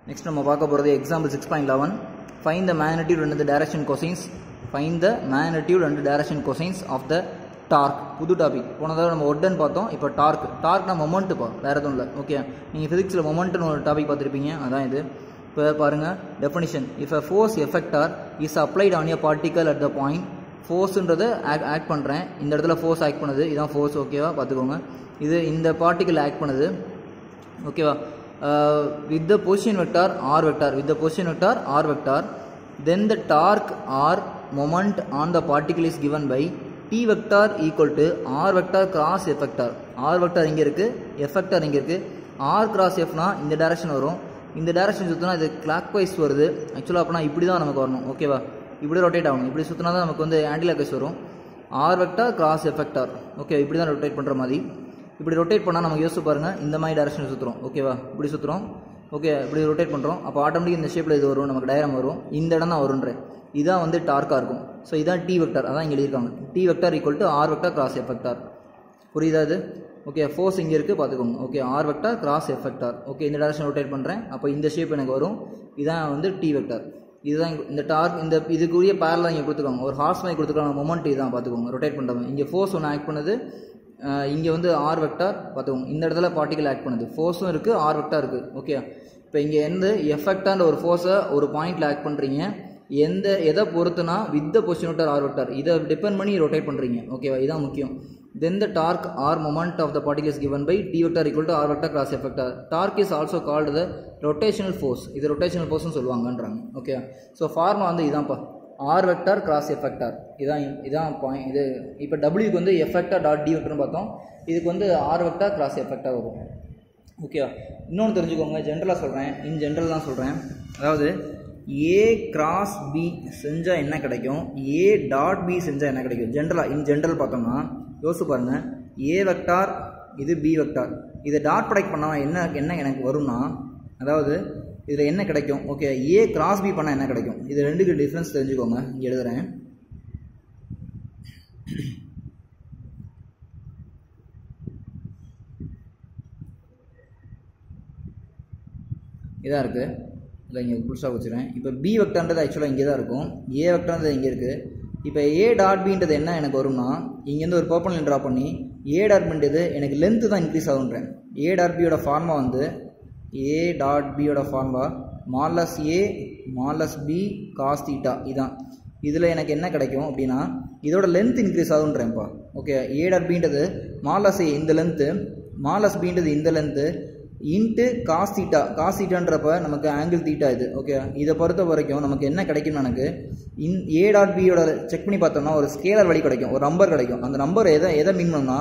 next நம்ம பார்க்க போகிறது example six point eleven find the magnitude and the direction cosines find the magnitude and direction cosines of the torque புது topic போன தடவை நம்ம ஒட்டன் பார்த்தோம் இப்போ டார்க் டார்க்னா மொமெண்ட்டுப்பா வேறு எதுவும் இல்லை ஓகே நீங்கள் ஃபிசிக்ஸில் மொமெண்ட்னு ஒரு டாபிக் பார்த்துருப்பீங்க அதான் இது இப்போ பாருங்கள் definition if a force F vector is applied on a particle at the point ஃபோர்ஸுன்றதை ஆக்ட் ஆக்ட் பண்ணுறேன் இந்த இடத்துல ஃபோர்ஸ் ஆக்ட் பண்ணுது இதான் ஃபோர்ஸ் ஓகேவா பார்த்துக்கோங்க இது இந்த பார்ட்டிக்கல் ஆக்ட் பண்ணுது ஓகேவா with the position vector R vector with the position vector R vector then the torque R moment on the particle is given by T vector equal to R vector cross F vector r vector இங்கே இருக்குது எஃபெக்டார் இங்கே இருக்குது R cross எஃப்னா இந்த direction வரும் இந்த direction சுற்றினா இது clock wise வருது ஆக்சுவலாக அப்படின்னா இப்படி தான் நமக்கு வரணும் ஓகேவா இப்படி ரொட்டேட் ஆகணும் இப்படி சுற்றினா தான் நமக்கு வந்து ஆன்டி லாக் வைஸ் வரும் R vector cross F vector okay இப்படி தான் ரொட்டேட் பண்ணுற மாதிரி இப்படி ரொட்டேட் பண்ணால் நமக்கு யோசிச்சு பாருங்கள் இந்த மாதிரி டேரக்ஷன் சுற்றுறோம் ஓகேவா இப்படி சுற்றுறோம் ஓகே இப்படி ரொட்டேட் பண்ணுறோம் அப்போ ஆட்டோமேட்டிக் இந்த ஷேப்பில் இது வரும் நமக்கு டயரம் வரும் இந்த இடம் தான் வரும்ன்றேன் இதான் வந்து டார்க்காக இருக்கும் ஸோ இதான் டி வெக்டார் அதான் இங்கே எழுதியிருக்காங்க T vector equal to R vector cross F vector புரியுதா இது ஓகே ஃபோர்ஸ் இங்கே இருக்குது பார்த்துக்கோங்க okay R vector cross F vector okay இந்த டேரக்ஷன் ரொட்டேட் பண்ணுறேன் அப்போ இந்த ஷேப் எனக்கு வரும் இதான் வந்து டி வெக்டார் இதுதான் இந்த டார்க் இந்த இதுக்குரிய பேரலாம் இங்கே கொடுத்துருக்காங்க ஒரு ஹார்ஸ் மாதிரி கொடுத்துருக்காங்க மொமெண்ட் இதான் பார்த்துக்கோங்க ரொட்டேட் பண்ணுறவங்க இங்கே ஃபோர்ஸ் ஒன்று ஆக்ட் பண்ணுது இங்கே வந்து ஆர் வெக்டார் பார்த்துக்கோங்க இந்த இடத்துல பார்ட்டிகல் ஆக்ட் பண்ணுது ஃபோர்ஸும் இருக்குது ஆர் வெக்டார் இருக்குது ஓகே இப்போ இங்கே எந்த எஃபெக்டான ஒரு ஃபோர்ஸை ஒரு பாயிண்டில் ஆக்ட் பண்ணுறீங்க எந்த எதை பொறுத்துனா with the position vector R vector இதை டிபெண்ட் பண்ணி ரொட்டேட் பண்ணுறீங்க ஓகேவா இதான் முக்கியம் then the torque R moment of the particle is given by T vector equal to R vector cross F vector torque is also called the rotational force இது rotational ஃபோர்ஸ்னு சொல்லுவாங்கன்றாங்க okay so formula வந்து இதான்ப்பா R vector cross F vector இதான் இதான் point இது இப்போ டபிள்யூக்கு வந்து எஃபெக்டார் டாட் டி வெக்டர்னு பார்த்தோம் இதுக்கு வந்து ஆர் வெக்டார் கிராஸ் எஃபெக்டாக வரும் ஓகேவா இன்னொன்று தெரிஞ்சுக்கோங்க ஜென்ரலாக சொல்கிறேன் இன் ஜென்ரல் தான் சொல்கிறேன் அதாவது ஏ கிராஸ் பி செஞ்சால் என்ன கிடைக்கும் ஏ டாட் பி செஞ்சால் என்ன கிடைக்கும் ஜென்ரலாக இன் ஜென்ரல் பார்த்தோம்னா யோசிச்சு பாருங்கள் ஏ வெக்டார் இது பி வெக்டார் இதை டாட் ப்ரொடக்ட் பண்ணால் என்ன என்ன எனக்கு வரும்னா அதாவது இதில் என்ன கிடைக்கும் ஓகே ஏ கிராஸ் பி பண்ணால் என்ன கிடைக்கும் இது ரெண்டுக்கு டிஃப்ரென்ஸ் தெரிஞ்சுக்கோங்க இங்கே எழுதுகிறேன் இதாக இருக்குது இல்லை இங்கே புதுசாக வச்சுருவேன் இப்போ பி வெக்டான்றது ஆக்சுவலாக இங்கே தான் இருக்கும் ஏ வெக்டான்றது இங்கே இருக்குது இப்போ ஏ டாட் பின்றது என்ன எனக்கு வரும்னா இங்கேருந்து ஒரு பர்பனல் ட்ரா பண்ணி ஏ டாட் பின்றது எனக்கு லென்த்து தான் இன்க்ரீஸ் ஆகுன்றேன் ஏ டாட் பியோட ஃபார்மா வந்து ஏ டாட் பியோட ஃபார்முலா மாலஸ் A modulus B cos theta இதான் இதில் எனக்கு என்ன கிடைக்கும் அப்படின்னா இதோட லென்த் இன்க்ரீஸ் ஆகுன்றேன்ப்பா ஓகே ஏ டாட் பின்றது மாலஸ் ஏ இந்த லென்த்து மாலஸ் பின்றது இந்த length into cos theta cos தீட்டான்றப்ப நமக்கு ஆங்கிள் தீட்டா இது ஓகே இதை பொறுத்த வரைக்கும் நமக்கு என்ன கிடைக்கும் எனக்கு இன் ஏ டாட் பியோட செக் பண்ணி பார்த்தோம்னா ஒரு ஸ்கேலர் வழி கிடைக்கும் ஒரு நம்பர் கிடைக்கும் அந்த நம்பர் எதை எதை மீன் பண்ணோம்னா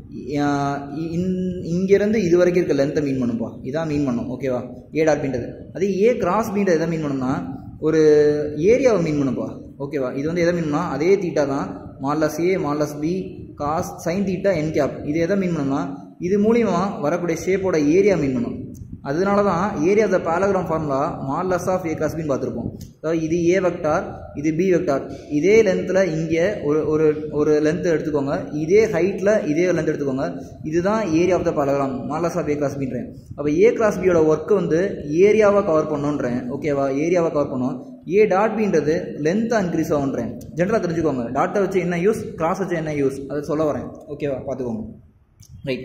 இங்கேருந்து இது வரைக்கும் இருக்க லென்த்தை மீன் பண்ணுப்பா இதான் மீன் பண்ணும் ஓகேவா ஏ டாட் பின்றது அதே ஏ கிராஸ் பீன்றது எதை மீன் பண்ணோம்னா ஒரு ஏரியாவை மீன் பண்ணுப்பா ஓகேவா இது வந்து எதை மீன் பண்ணா அதே தீட்டா தான் modulus A modulus B cos sine theta n cap இது எதை மீன் பண்ணோம்னா இது மூலிமா வரக்கூடிய ஷேப்போட ஏரியா மீன் பண்ணும் அதனால தான் area the parallelogram formula modulus of A cross பின்னு பார்த்துருப்போம் அதாவது இது ஏ வெக்டார் இது பி வெக்டார் இதே லென்த்தில் இங்கே ஒரு ஒரு ஒரு லென்த் எடுத்துக்கோங்க இதே ஹைட்டில் இதே லென்த் எடுத்துக்கோங்க இதுதான் area of the parallelogram modulus of A cross பின்றேன் அப்போ ஏ கிராஸ் பியோட ஒர்க்கு வந்து ஏரியாவை கவர் பண்ணுன்றேன் ஓகேவா ஏரியாவை கவர் பண்ணும் ஏ டாட் பின்றது லென்த்தாக இன்க்ரீஸ் ஆகுன்றேன் ஜென்ரலாக தெரிஞ்சுக்கோங்க டாட்டை வச்சு என்ன யூஸ் கிராஸ் வச்சு என்ன யூஸ் அதை சொல்ல வரேன் ஓகேவா பார்த்துக்கோங்க ரைட்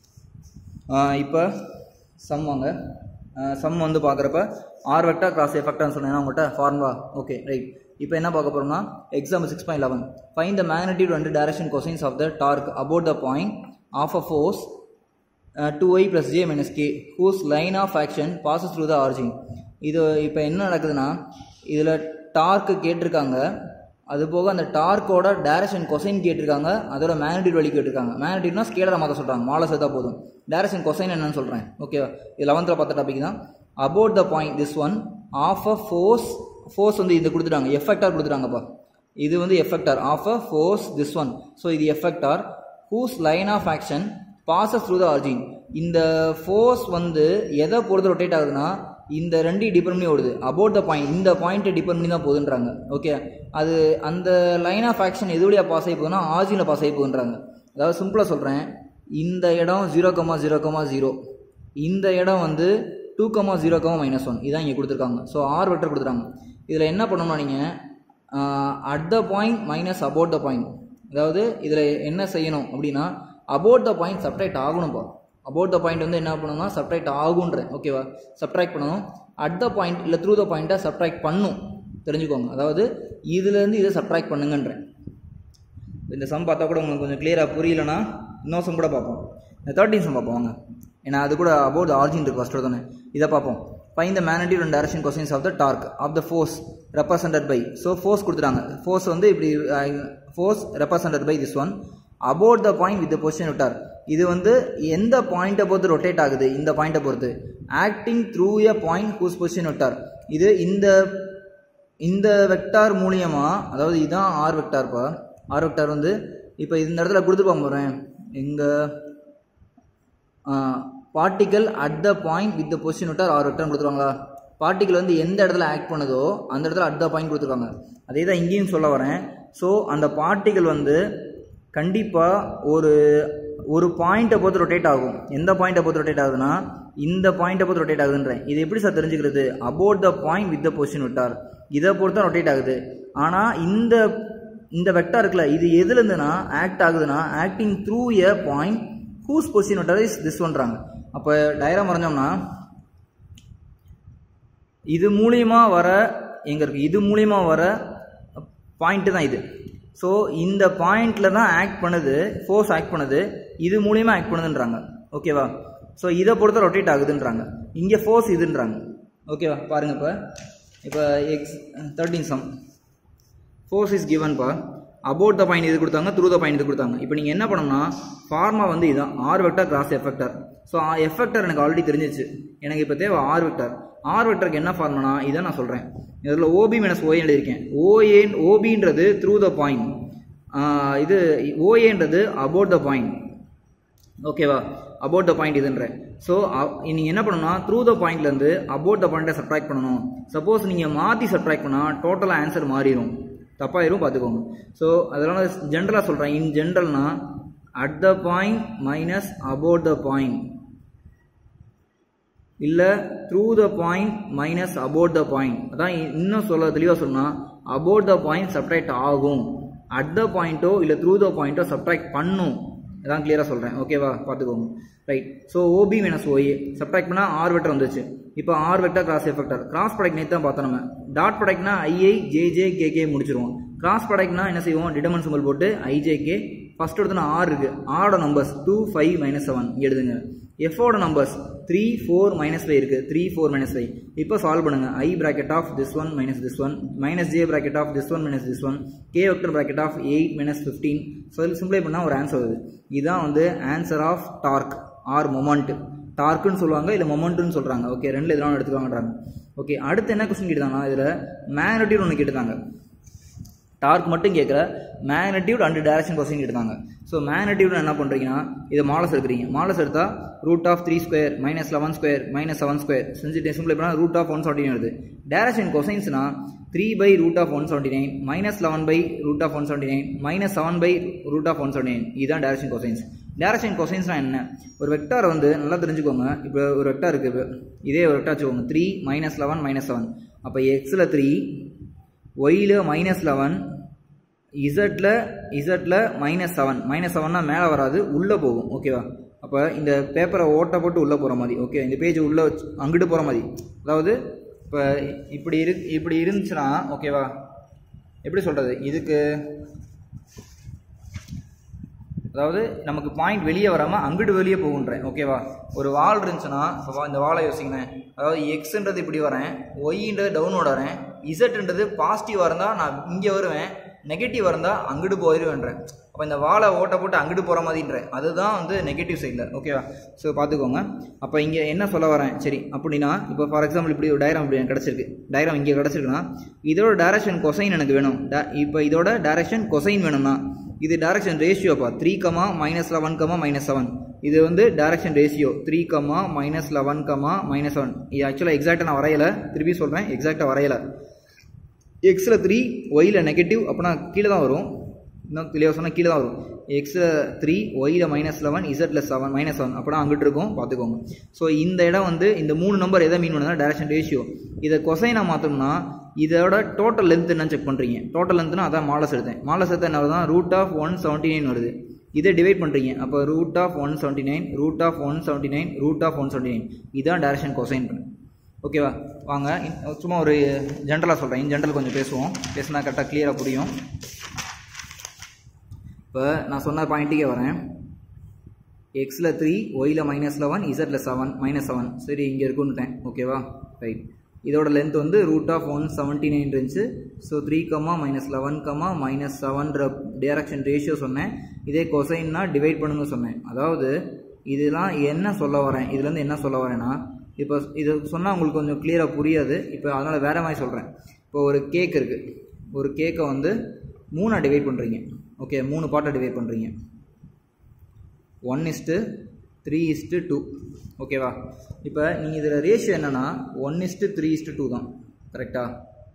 இப்போ சம் வாங்க சம் வந்து பார்க்குறப்ப ஆர் வெக்டா கிராஸ் எஃபெக்டான்னு சொன்னேன்னா உங்கள்கிட்ட ஃபார்முலா ஓகே ரைட் இப்போ என்ன பார்க்க போகிறோம்னா example six point eleven find the magnitude and direction cosines of the torque about the point of a force two Y plus J minus K whose line of action passes through the origin இது இப்போ என்ன நடக்குதுன்னா இதில் torque கேட்டிருக்காங்க அது போக அந்த டார்க்கோட direction cosine கேட்டிருக்காங்க அதோட மேக்னட்யூட் வழி கேட்டிருக்காங்க மேக்னட்யூட்னா ஸ்கேலரை மாற்ற சொல்கிறாங்க மாலை சேர்த்தா போதும் டைரக்ஷன் கொசைன் என்னன்னு சொல்கிறேன் ஓகேவா இது லெவன்த்தில் பார்த்த டாபிக் தான் about the point this one of a force force வந்து இது கொடுத்துட்டாங்க எஃபெக்டார் கொடுத்துட்டாங்கப்பா இது வந்து F vector of a force this one so இது F vector whose line of action passes through the origin இந்த ஃபோர்ஸ் வந்து எதை பொறுத்து ரொட்டேட் ஆகுதுன்னா இந்த ரெண்டையும் டிபெண்ட் பண்ணி ஓடுது அபவுட் த பாயிண்ட் இந்த பாயிண்ட்டை டிபெண்ட் பண்ணி தான் போகுதுன்றாங்க ஓகே அது அந்த லைன் ஆஃப் ஆக்ஷன் எது வழியாக பாஸ் ஆகி போகுதுன்னா ஆர்ஜினில் பாஸ் ஆகி போகுன்றாங்க அதாவது சிம்பிளாக சொல்கிறேன் இந்த இடம் zero comma zero comma zero இந்த இடம் வந்து two two comma zero comma minus one இதான் இங்கே கொடுத்துருக்காங்க ஸோ ஆர் வெக்டர் கொடுத்துருக்காங்க இதில் என்ன பண்ணணும்னா நீங்கள் at the point minus about the point அதாவது இதில் என்ன செய்யணும் அப்படின்னா அபவுட் த பாயிண்ட் சப்ட்ராக்ட் ஆகணும்ப்பா அபவுட் த பாயிண்ட் வந்து என்ன பண்ணணும்னா சப்ட்ராக்ட் ஆகுன்றேன் ஓகேவா சப்ட்ராக்ட் பண்ணணும் அட் த பாயிண்ட் இல்லை த்ரூ த பாயிண்ட்டை சப்ட்ராக்ட் பண்ணும் தெரிஞ்சுக்கோங்க அதாவது இதுலேருந்து இதை சப்ட்ராக்ட் பண்ணுங்கன்றேன் இந்த சம் பார்த்தா கூட உங்களுக்கு கொஞ்சம் கிளியராக புரியலனா இன்னொரு சம் கூட பார்ப்போம் இந்த தேர்ட்டின் சம் பார்ப்போம் வாங்க ஏன்னா அது கூட அபவுட் ஆர்ஜின் இருக்கு ஃபஸ்ட்டு தானே இதை பார்ப்போம் find the magnitude and direction cosines of the torque of the force represented by so force கொடுத்துட்டாங்க ஃபோர்ஸ் வந்து இப்படி force represented by this one about the point with position vector இது வந்து எந்த பாயிண்ட்டை பொறுத்து ரொட்டேட் ஆகுது இந்த பாயிண்ட்டை பொறுத்து acting through a point whose position vector இது இந்த இந்த வெக்டார் மூலியமா அதாவது இதுதான் ஆர் வெக்டார்ப்பா ஆர் வெக்டார் வந்து இப்போ இந்த இடத்துல கொடுத்துருப்பாங்க போகிறேன் எங்கள் particle at the point with the position vector R வெக்டர்னு கொடுத்துருவாங்களா பார்ட்டிக்கல் வந்து எந்த இடத்துல ஆக்ட் பண்ணுதோ அந்த இடத்துல அட் த பாயிண்ட் கொடுத்துருக்காங்க அதே தான் இங்கேயும் சொல்ல வரேன் ஸோ அந்த பார்ட்டிக்கல் வந்து கண்டிப்பாக ஒரு ஒரு பாயிண்ட்டை பொறுத்து ரொட்டேட் ஆகும் எந்த பாயிண்ட்டை பொறுத்து ரொட்டேட் ஆகுதுன்னா இந்த பாயிண்ட்டை பொறுத்து ரொட்டேட் ஆகுதுன்றேன் இது எப்படி சார் தெரிஞ்சுக்கிறது about the point with the position vector இதை பொறுத்து தான் ரொட்டேட் ஆகுது ஆனால் இந்த இந்த வெக்டார் இருக்குல்ல இது எதுலேருந்துனா ஆக்ட் ஆகுதுன்னா acting through a point whose position vector is this ஒன்றாங்க அப்போ டயராம் வரைஞ்சோம்னா இது மூலியமா வர எங்க இருக்கு இது மூலியமா வர பாயிண்ட்டு தான் இது ஸோ இந்த பாயிண்ட்ல தான் ஆக்ட் பண்ணுது ஃபோர்ஸ் ஆக்ட் பண்ணுது இது மூலியமா ஆக்ட் பண்ணுதுன்றாங்க ஓகேவா ஸோ இதை பொறுத்த ரொட்டேட் ஆகுதுன்றாங்க இங்கே ஃபோர்ஸ் இதுன்றாங்க ஓகேவா பாருங்க இப்போ இப்போ X thirteen some force is கிவன்பா அபவுட் த பாயிண்ட் இது கொடுத்தாங்க த்ரூ த பாயிண்ட் இது கொடுத்தாங்க இப்போ நீங்கள் என்ன பண்ணணும்னா ஃபார்மா வந்து இதுதான் R vector cross F vector so F vector எனக்கு ஆல்ரெடி தெரிஞ்சிச்சு எனக்கு இப்போ தேவை ஆர் வெக்டர் ஆர் வெக்டருக்கு என்ன ஃபார்முனா இதை நான் சொல்கிறேன் இதில் ஓபி மைனஸ் ஓஏ எழுதியிருக்கேன் ஓஏன் ஓபின்றது த்ரூ த பாயிண்ட் இது ஓஏன்றது அபவுட் த பாயிண்ட் ஓகேவா அபவுட் த பாயிண்ட் இதுன்றேன் ஸோ நீங்கள் என்ன பண்ணணும்னா த்ரூ த பாயிண்ட்லேருந்து அபவுட் த பாயிண்ட்டை சப்ட்ராக்ட் பண்ணணும் சப்போஸ் நீங்கள் மாற்றி சப்ட்ராக்ட் பண்ணால் டோட்டலாக ஆன்சர் மாறிடும் தப்பாயிரும் பார்த்துக்கோங்க ஸோ அதனால ஜென்ரலாக சொல்கிறேன் இன் ஜென்ரல்னா at the point minus about the point இல்லை through the point minus about the point அதான் இன்னும் சொல்ல தெளிவாக சொன்னால் அபவுட் த பாயிண்ட் சப்ட்ராக்ட் ஆகும் அட் த பாயிண்ட்டோ இல்லை த்ரூ த பாயிண்ட்டோ சப்ட்ராக்ட் பண்ணும் அதான் கிளியராக சொல்கிறேன் ஓகேவா பார்த்துக்கோங்க right so OB minus OA subtract பண்ணால் ஆர் வெக்டர் வந்துச்சு இப்போ R vector cross F vector cross product நேற்று தான் பார்த்தோம் நம்ம டாட் ப்ராடக்ட்னா ஐஐ ஜேஜே கேகே முடிச்சிருவோம் கிராஸ் ப்ராடக்ட்னா என்ன செய்வோம் டிடமன் சிம்பிள் போட்டு ஐஜேகே ஃபர்ஸ்ட் எடுத்தோன்னா ஆர் இருக்கு ஆரோட numbers two five minus seven எழுதுங்க எஃபோட numbers three four minus five இருக்குது த்ரீ ஃபோர் மைனஸ் ஃபைவ் இப்போ சால்வ் பண்ணுங்க I bracket of this one minus this one minus J bracket of this one minus this one K vector bracket of eight minus fifteen so சிம்பிளை பண்ணால் ஒரு answer வருது இதுதான் வந்து answer of torque R moment டார்க்குன்னு சொல்லுவாங்க இல்லை மொமெண்ட்டுன்னு சொல்கிறாங்க ஓகே ரெண்டு எதுவும் எடுத்துக்காங்கன்றாங்க ஓகே அடுத்து என்ன கொஸ்டின் கேட்டாங்கன்னா இதில் மேக்னட்டியூட் ஒன்று கேட்டுருக்காங்க டார்க் மட்டும் கேட்குற மேக்னட்டியூட் அண்ட் டைரக்ஷன் கொஸ்டின் கேட்டாங்க ஸோ மேக்னட்டியூட் என்ன பண்ணுறீங்கன்னா இதை மாலஸ் எடுக்கிறீங்க மாலஸ் எடுத்தால் root of three square minus eleven square minus seven square செஞ்சுட்டு சிம்பிள் பண்ணால் ரூட் ஆஃப் ஒன் செவன்டி வருது டேரக்ஷன் கொசைன்ஸ்னா three by root of one seventy nine minus eleven by root of one seventy nine minus seven by root of one seventy nine இதுதான் direction cosines direction கொசைன்ஸ்னா என்ன ஒரு vector வந்து நல்லா தெரிஞ்சுக்கோங்க இப்போ ஒரு வெக்டார் இருக்குது இதே ஒரு வெக்டார் வச்சுக்கோங்க three minus eleven minus seven அப்போ எக்ஸில் த்ரீ ஒயில் மைனஸ் லெவன் இசட்டில் இசட்டில் மைனஸ் செவன் மைனஸ் செவன்னா மேலே வராது உள்ளே போகும் ஓகேவா அப்போ இந்த பேப்பரை ஓட்ட போட்டு உள்ளே போகிற மாதிரி ஓகே இந்த பேஜ் உள்ளே வச்சு அங்கிட்டு போகிற மாதிரி அதாவது இப்போ இப்படி இரு இப்படி இருந்துச்சுன்னா ஓகேவா எப்படி சொல்கிறது இதுக்கு அதாவது நமக்கு பாயிண்ட் வெளியே வராமல் அங்கிட்டு வெளியே போகுன்றேன் ஓகேவா ஒரு வால் இருந்துச்சுன்னா இப்போ இந்த வாழை யோசிக்கிறேன் அதாவது எக்ஸுன்றது இப்படி வரேன் ஒய்ன்றது டவுனோட வரேன் இசட்ன்றது பாசிட்டிவாக இருந்தால் நான் இங்கே வருவேன் நெகட்டிவ் இருந்தால் அங்கிட்டு போயிடுவேன்றேன் அப்போ இந்த வாழை ஓட்ட போட்டு அங்கிட்டு போகிற மாதிரின்றேன் அதுதான் வந்து நெகட்டிவ் சைடில் ஓகேவா ஸோ பார்த்துக்கோங்க அப்போ இங்கே என்ன சொல்ல வரேன் சரி அப்படின்னா இப்போ ஃபார் எக்ஸாம்பிள் இப்படி ஒரு டயரம் இப்படி எனக்கு கிடச்சிருக்கு டயரம் இங்கே கிடச்சிருக்குன்னா இதோட டைரக்ஷன் கொசைன் எனக்கு வேணும் இப்போ இதோட டைரக்ஷன் கொசைன் வேணும்னா இது டைரக்ஷன் ரேஷியோப்பா three comma minus eleven comma minus seven இது வந்து direction ratio three comma minus eleven comma minus seven இது ஆக்சுவலாக எக்ஸாக்டாக நான் வரையலை திருப்பி சொல்கிறேன் எக்ஸாக்டாக வரையலை எக்ஸில் த்ரீ ஒயில் நெகட்டிவ் அப்படின்னா கீழே தான் வரும் இன்னும் தெளிவாக சொன்னால் கீழே தான் வரும் எக்ஸில் த்ரீ ஒயில் மைனஸ் லெவன் இசட்டில் செவன் மைனஸ் செவன் அப்படின்னா அங்கிட்டு இருக்கும் பார்த்துக்கோங்க ஸோ இந்த இடம் வந்து இந்த மூணு நம்பர் எதை மீன் பண்ணுதுன்னா டேரக்ஷன் ரேஷியோ இதை கொசைனாக மாற்றோம்னா இதோட டோட்டல் லென்த் என்ன செக் பண்ணுறீங்க டோட்டல் லென்த்னா அதான் மாலஸ் எடுத்தேன் மாலஸ் எடுத்த என்ன தான் root of one seventy nine வருது இதை டிவைட் பண்ணுறீங்க அப்போ root of one seventy nine root of one seventy nine root of one seventy nine இதான் டேரக்ஷன் கொசைன் பண்ணு ஓகேவா வாங்க இன்- சும்மா ஒரு ஜென்ரலாக சொல்கிறேன் இன் ஜென்ரல் கொஞ்சம் பேசுவோம் பேசினா கரெக்டாக கிளியராக புரியும் இப்போ நான் சொன்ன பாயிண்ட்டுக்கே வரேன் எக்ஸில் த்ரீ ஒயில் மைனஸ் லெவன் இசட்டில் செவன் மைனஸ் செவன் சரி இங்கே இருக்குன்னுட்டேன் ஓகேவா ரைட் இதோட லென்த் வந்து root of one seventy nine இருந்துச்சு so three comma minus eleven comma minus செவன்ற டேரக்ஷன் ரேஷியோ சொன்னேன் இதே கொசைன்னா டிவைட் பண்ணுங்க சொன்னேன் அதாவது இதெல்லாம் என்ன சொல்ல வரேன் இதுலேருந்து என்ன சொல்ல வரேன்னா இப்போ இது சொன்னால் உங்களுக்கு கொஞ்சம் கிளியராக புரியாது இப்போ அதனால் வேறு மாதிரி சொல்கிறேன் இப்போ ஒரு கேக் இருக்குது ஒரு கேக்கை வந்து மூணாக டிவைட் பண்ணுறீங்க ஓகே மூணு பார்ட்டாக டிவைட் பண்ணுறீங்க one is to three is to two ஓகேவா இப்போ நீங்கள் இதில் ரேஷியோ என்னென்னா one is to three is to two தான் கரெக்டாக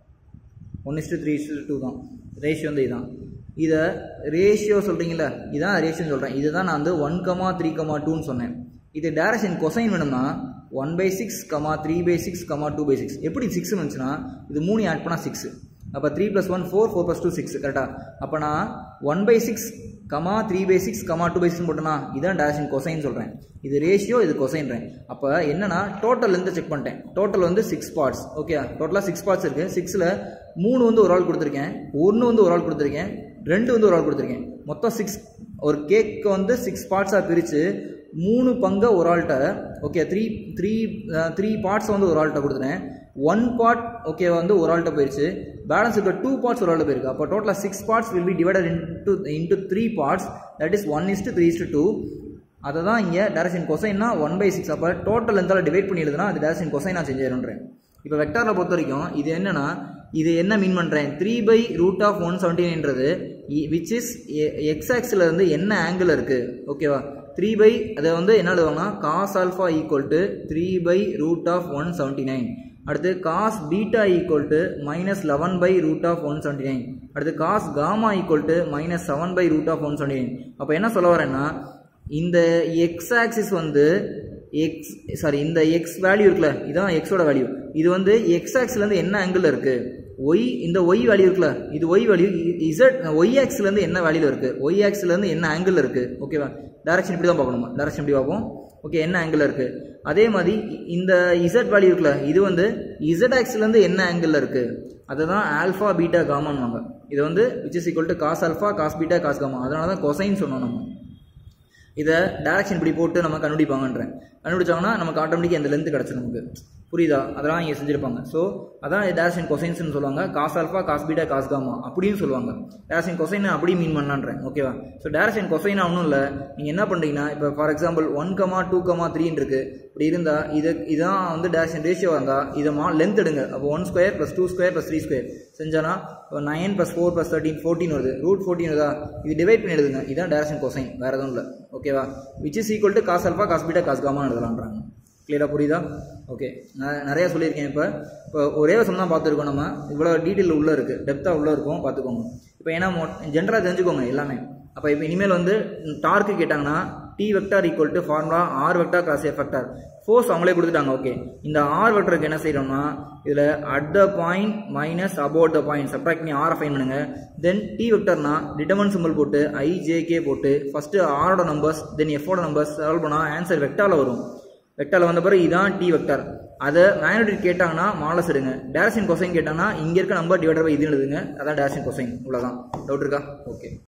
one is to three is to two தான் ரேஷியோ வந்து இதுதான் இதை ரேஷியோ சொல்கிறீங்களா இதான் ரேஷியோன்னு சொல்கிறேன் இதுதான் நான் வந்து ஒன் கமா த்ரீ கமா டூன்னு சொன்னேன் இது டேரக்ஷன் கொசைன் வேணும்னா one by six comma three by six comma two by six எப்படி சிக்ஸ்னு வந்துச்சுன்னா இது மூணு ஆட் பண்ணால் சிக்ஸ் அப்போ three plus one four four plus two six கரெக்டாக அப்போ நான் one by six comma three by six comma two by six போட்டேன்னா இதான் டேரக்ஷன் கொசைன் சொல்கிறேன் இது ரேஷியோ இது கொசைன்றேன் அப்போ என்னன்னா டோட்டல் இருந்து செக் பண்ணிட்டேன் டோட்டல் வந்து சிக்ஸ் பார்ட்ஸ் ஓகே டோட்டலாக சிக்ஸ் பார்ட்ஸ் இருக்குது சிக்ஸில் மூணு வந்து ஒரு ஆள் கொடுத்துருக்கேன் ஒன்று வந்து ஒரு ஆள் கொடுத்துருக்கேன் ரெண்டு வந்து ஒரு ஆள் கொடுத்துருக்கேன் மொத்தம் சிக்ஸ் ஒரு கேக்கு வந்து சிக்ஸ் பார்ட்ஸாக பிரித்து மூணு பங்கை ஒரு ஆள்கிட்ட okay three three three parts வந்து ஒரு ஆள்கிட்ட கொடுத்துட்டேன் ஒன் பார்ட் ஓகே வந்து ஒரு ஆள்கிட்ட போயிடுச்சு பேலன்ஸ் இருக்க டூ பார்ட்ஸ் ஒரு ஆள்கிட்ட போயிருக்கு அப்போ டோட்டலாக six parts will be divided into into three parts that is one is to three is to two அதை தான் இங்கே டேரக்ஷன் கொசைன்னா ஒன் பை சிக்ஸ் அப்போ டோட்டல் எந்தால டிவைட் பண்ணி எழுதுனா அது டேரக்ஷன் கொசைன் நான் செஞ்சிடறேன் இப்போ வெக்டாரில் பொறுத்த வரைக்கும் இது என்னன்னா இது என்ன மீன் பண்ணுறேன் three by root of one செவன்டீன்ன்றது விச் இஸ் எக்ஸ் ஆக்ஸில் இருந்து என்ன ஆங்கிள் இருக்குது ஓகேவா த்ரீ பை அதை வந்து என்ன எழுதுவாங்கன்னா cos alpha equal to three by root of one seventy nine அடுத்து cos beta equal to minus eleven by root of one seventy nine அடுத்து cos gamma equal to minus seven by root of one seventy nine அப்போ என்ன சொல்ல வரேன்னா இந்த X axis வந்து X sorry இந்த X value இருக்குல்ல இதான் எக்ஸோட வேல்யூ இது வந்து எக்ஸ் ஆக்ஸ்லேருந்து என்ன ஆங்கிள் இருக்குது ஒய் இந்த ஒய் வேல்யூ இருக்குல்ல இது ஒய் வேல்யூ இசட் ஒய் ஆக்ஸ்லேருந்து என்ன வேல்யூல இருக்குது ஒய் ஆக்ஸ்லேருந்து என்ன ஆங்கிள் இருக்குது ஓகேவா டேரக்ஷன் இப்படி தான் பார்க்கணுமா டேரக்ஷன் இப்படி பார்ப்போம் ஓகே என்ன ஆங்கிள் இருக்குது அதே மாதிரி இந்த இசட் வேல்யூ இருக்குல்ல இது வந்து இசட் ஆக்ஸ்லேருந்து என்ன ஆங்கிள் இருக்குது அதை தான் ஆல்ஃபா பீட்டா காமான்வாங்க இது வந்து which is equal to cos alpha cos beta cos gamma அதனால தான் கொசைன் சொன்னோம் நம்ம இதை டேரக்ஷன் இப்படி போட்டு நம்ம கண்டுபிடிப்பாங்கன்றேன் கண்டுபிடிச்சாங்கன்னா நமக்கு ஆட்டோமேட்டிக்காக இந்த லென்த் கிடச்சிடும் நமக்கு புரியுதா அதெல்லாம் இங்கே செஞ்சிருப்பாங்க ஸோ அதான் டேரக்ஷன் கொசைன்ஸ்னு சொல்லுவாங்க cos alpha cos beta cos gamma அப்படின்னு சொல்லுவாங்க டேரக்ஷன் கொசைன் அப்படி மீன் பண்ணலான்றேன் ஓகேவா ஸோ டேரக்ஷன் கொசைன் ஒன்றும் இல்லை நீங்கள் என்ன பண்ணுறீங்கன்னா இப்போ for example one comma two comma த்ரீன்னு இருக்கு இப்படி இருந்தால் இது இதான் வந்து டேரக்ஷன் ரேஷியோ இருந்தால் இதை மா லென்த் எடுங்க அப்போ one square plus two square plus three square செஞ்சானா nine plus four plus thirteen fourteen வருது ரூட் ஃபோர்டீன் வருதா இது டிவைட் பண்ணி எழுதுங்க இதான் டேரக்ஷன் கொசைன் வேறு எதுவும் இல்லை ஓகேவா which is equal to cos alpha cos beta cos gamma எழுதலான்றாங்க கிளியராக புரியுதா ஓகே நான் நிறைய சொல்லியிருக்கேன் இப்போ இப்போ ஒரே வருஷம் தான் பார்த்துருக்கோம் நம்ம இவ்வளோ டீட்டெயில் உள்ளே இருக்குது டெப்த்தாக உள்ளே இருக்கும் பார்த்துக்கோங்க இப்போ ஏன்னா ஜென்ரலாக தெரிஞ்சுக்கோங்க எல்லாமே அப்போ இப்போ இனிமேல் வந்து டார்க்கு கேட்டாங்கன்னா T vector equal to formula R vector cross F vector force அவங்களே கொடுத்துட்டாங்க ஓகே இந்த ஆர் வெக்டருக்கு என்ன செய்யறோம்னா இதில் at the point minus about the point subtract பண்ணி ஆரை ஃபைன் பண்ணுங்க தென் டி வெக்டர்னா டிட்டர்மன் சிம்பிள் போட்டு ஐ ஜே கே போட்டு ஃபஸ்ட்டு ஆரோட நம்பர்ஸ் தென் எஃபோட நம்பர்ஸ் சால்வ் பண்ணால் ஆன்சர் வெக்டாரில் வரும் வெக்டாரில் வந்த பிறகு இதான் டி வெக்டார் அதை மேக்னடிக் கேட்டாங்கன்னா மாலஸ் எடுங்க டேரக்ஷன் கொசைன் கேட்டாங்கன்னா இங்கே இருக்க நம்பர் டிவைடர் பை இது எழுதுங்க அதான் டேரக்ஷன் கொசைன் இவ்வளோதான் டவுட் இருக்கா ஓகே